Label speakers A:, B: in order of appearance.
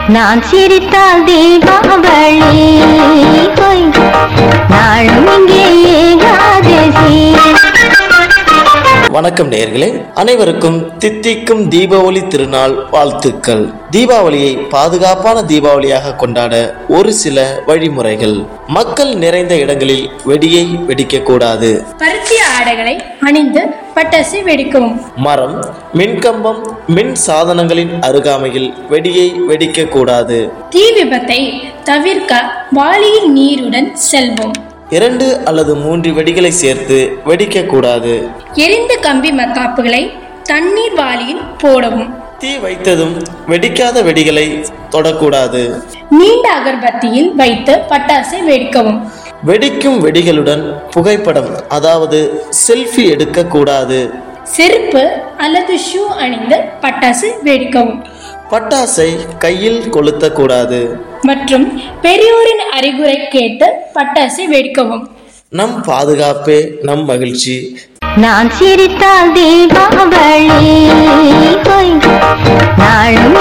A: நான் சிரித்தால் தீபாவளி ஹோய். நாளும் இங்கே ஏகாதசி
B: வணக்கம் நேயர்களே அனைவருக்கும் தித்திக்கும் தீபாவளி திருநாள் வாழ்த்துக்கள் தீபாவளியை பாதுகாப்பான தீபாவளியாக கொண்டாட ஒரு சில வழிமுறைகள் மக்கள் நிறைந்த இடங்களில் வெடியை வெடிக்க கூடாது
C: பருத்திய ஆடைகளை அணிந்து பட்டாசு வெடிக்கவும்
B: மரம் மின்கம்பம் மின் சாதனங்களின் அருகாமையில் வெடியை வெடிக்க கூடாது
C: தீ விபத்தை தவிர்க்க வாளியில் நீருடன் செல்வோம்
B: இரண்டு அல்லது மூன்று வெடிகளை சேர்த்து வெடிக்க கூடாது
C: எரிந்த கம்பி மத்தாப்புகளை தண்ணீர் வாளியில் போடவும்
B: தீ வைத்ததும் வெடிக்காத வெடிகளை தொடக்கூடாது
C: நீண்ட அகர்பத்தியில் வைத்து பட்டாசை வெடிக்கவும்
B: வெடிக்கும் வெடிகளுடன் புகைப்படம் அதாவது செல்ஃபி எடுக்கக்கூடாது
C: செருப்பு அல்லது ஷூ அணிந்து பட்டாசு வெடிக்கவும்
B: பட்டாசை கையில் கொளுத்தக்கூடாது
C: மற்றும் பெரியோரின் அறிகுறை கேட்டு பட்டாசு வெடிக்கவும்
B: நம் பாதுகாப்பே நம் மகிழ்ச்சி
A: நான் சிரித்தால் தீபாவளி ஹோய். நாளும்